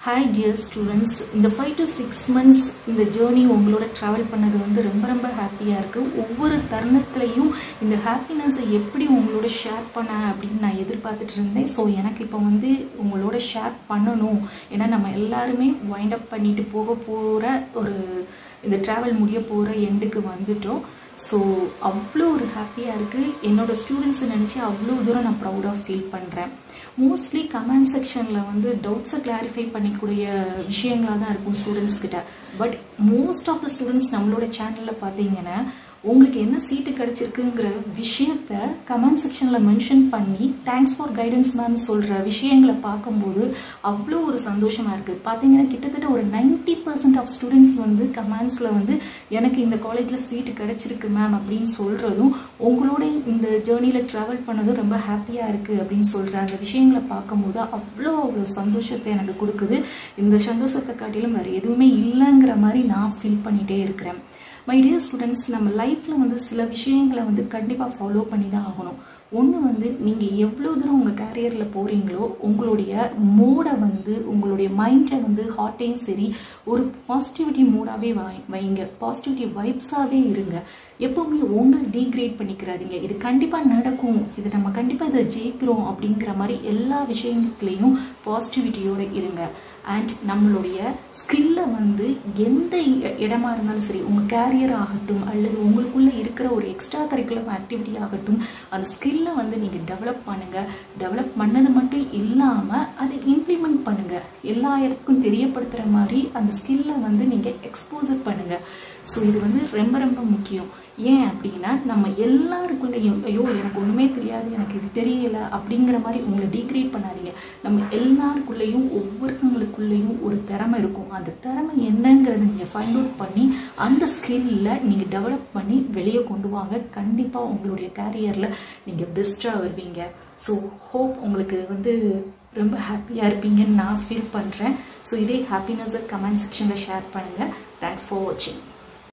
hi dear students இந்த five to six months இந்த journey உங்களோட ட்ராவல் பண்ணது வந்து ரொம்ப ரொம்ப ஹாப்பியாக இருக்குது ஒவ்வொரு தருணத்துலையும் இந்த ஹாப்பினஸை எப்படி உங்களோட ஷேர் பண்ண அப்படின்னு நான் எதிர்பார்த்துட்டு இருந்தேன் ஸோ எனக்கு இப்போ வந்து உங்களோட ஷேர் பண்ணணும் ஏன்னா நம்ம எல்லாருமே வைண்ட் அப் பண்ணிட்டு போக போகிற ஒரு இந்த ட்ராவல் முடிய போகிற எண்டுக்கு வந்துட்டோம் ஸோ அவ்வளோ ஒரு ஹாப்பியாக இருக்குது என்னோடய ஸ்டூடெண்ட்ஸை நினச்சி அவ்வளோ தூரம் நான் ப்ரௌடாக ஃபீல் பண்ணுறேன் மோஸ்ட்லி கமெண்ட் செக்ஷனில் வந்து டவுட்ஸை கிளாரிஃபை பண்ணிக்கூடிய விஷயங்களாக தான் இருக்கும் ஸ்டூடெண்ட்ஸ் கிட்ட but most of the students நம்மளோட சேனலில் பார்த்தீங்கன்னா உங்களுக்கு என்ன சீட்டு கிடைச்சிருக்குங்கிற விஷயத்த கமெண்ட் செக்ஷனில் மென்ஷன் பண்ணி தேங்க்ஸ் ஃபார் கைடன்ஸ் மேம் சொல்கிற விஷயங்களை பார்க்கும்போது அவ்வளோ ஒரு சந்தோஷமாக இருக்குது பார்த்தீங்கன்னா கிட்டத்தட்ட ஒரு நைன்டி பர்சன்ட் ஆஃப் ஸ்டூடெண்ட்ஸ் வந்து கமெண்ட்ஸில் வந்து எனக்கு இந்த காலேஜில் சீட்டு கிடைச்சிருக்கு மேம் அப்படின்னு சொல்கிறதும் உங்களோட இந்த ஜேர்னியில் ட்ராவல் பண்ணதும் ரொம்ப ஹாப்பியாக இருக்குது அப்படின்னு சொல்கிற அந்த விஷயங்களை பார்க்கும்போது அவ்வளோ அவ்வளோ சந்தோஷத்தை எனக்கு கொடுக்குது இந்த சந்தோஷத்தை காட்டிலும் வேறு எதுவுமே இல்லைங்கிற மாதிரி நான் ஃபீல் பண்ணிகிட்டே இருக்கிறேன் மை டியர் ஸ்டூடெண்ட்ஸ் நம்ம லைஃப்பில் வந்து சில விஷயங்களை வந்து கண்டிப்பாக ஃபாலோ பண்ணி தான் ஆகணும் ஒன்று வந்து நீங்கள் எவ்வளோ தூரம் உங்கள் கேரியரில் போகிறீங்களோ உங்களுடைய மூடை வந்து உங்களுடைய மைண்டை வந்து ஹார்ட்டையும் சரி ஒரு பாசிட்டிவிட்டி மூடாகவே வை வைங்க பாசிட்டிவிட்டி வைப்ஸாகவே இருங்க எப்போவுமே உங்களை டீக்ரேட் பண்ணிக்கிறாதீங்க இது கண்டிப்பாக நடக்கும் இது நம்ம கண்டிப்பாக இதை ஜெயிக்கிறோம் அப்படிங்கிற மாதிரி எல்லா விஷயத்துலேயும் பாசிட்டிவிட்டியோடு இருங்க அண்ட் நம்மளுடைய ஸ்கில்லை வந்து எந்த இடமா இருந்தாலும் சரி உங்கள் கேரியர் ஆகட்டும் அல்லது உங்களுக்குள்ளே இருக்கிற ஒரு எக்ஸ்ட்ரா கரிக்குலம் ஆக்டிவிட்டி ஆகட்டும் அந்த ஸ்கில்லை வந்து நீங்கள் டெவலப் பண்ணுங்கள் டெவலப் பண்ணது மட்டும் இல்லாமல் அதை இம்ப்ளிமெண்ட் பண்ணுங்கள் எல்லா இடத்துக்கும் தெரியப்படுத்துகிற மாதிரி அந்த ஸ்கில்லை வந்து நீங்கள் எக்ஸ்போசர் பண்ணுங்கள் ஸோ இது வந்து ரொம்ப ரொம்ப முக்கியம் ஏன் அப்படின்னா நம்ம எல்லாருக்குள்ளேயும் ஐயோ எனக்கு ஒன்றுமே தெரியாது எனக்கு இது தெரியல அப்படிங்கிற மாதிரி உங்களை டீக்ரேட் பண்ணாதீங்க நம்ம எல்லாருக்குள்ளேயும் ஒவ்வொருத்தவங்களுக்குள்ளேயும் ஒரு திறமை இருக்கும் அந்த திறமை என்னங்கிறத நீங்கள் ஃபைண்ட் அவுட் பண்ணி அந்த ஸ்கில்ல நீங்கள் டெவலப் பண்ணி வெளியே கொண்டு வாங்க கண்டிப்பாக உங்களுடைய கேரியரில் நீங்கள் பெஸ்ட்டாக வருவீங்க ஸோ ஹோப் உங்களுக்கு வந்து ரொம்ப ஹாப்பியாக இருப்பீங்கன்னு நான் ஃபீல் பண்ணுறேன் ஸோ இதே ஹாப்பினஸை கமெண்ட் செக்ஷனில் ஷேர் பண்ணுங்கள் தேங்க்ஸ் ஃபார் வாட்சிங்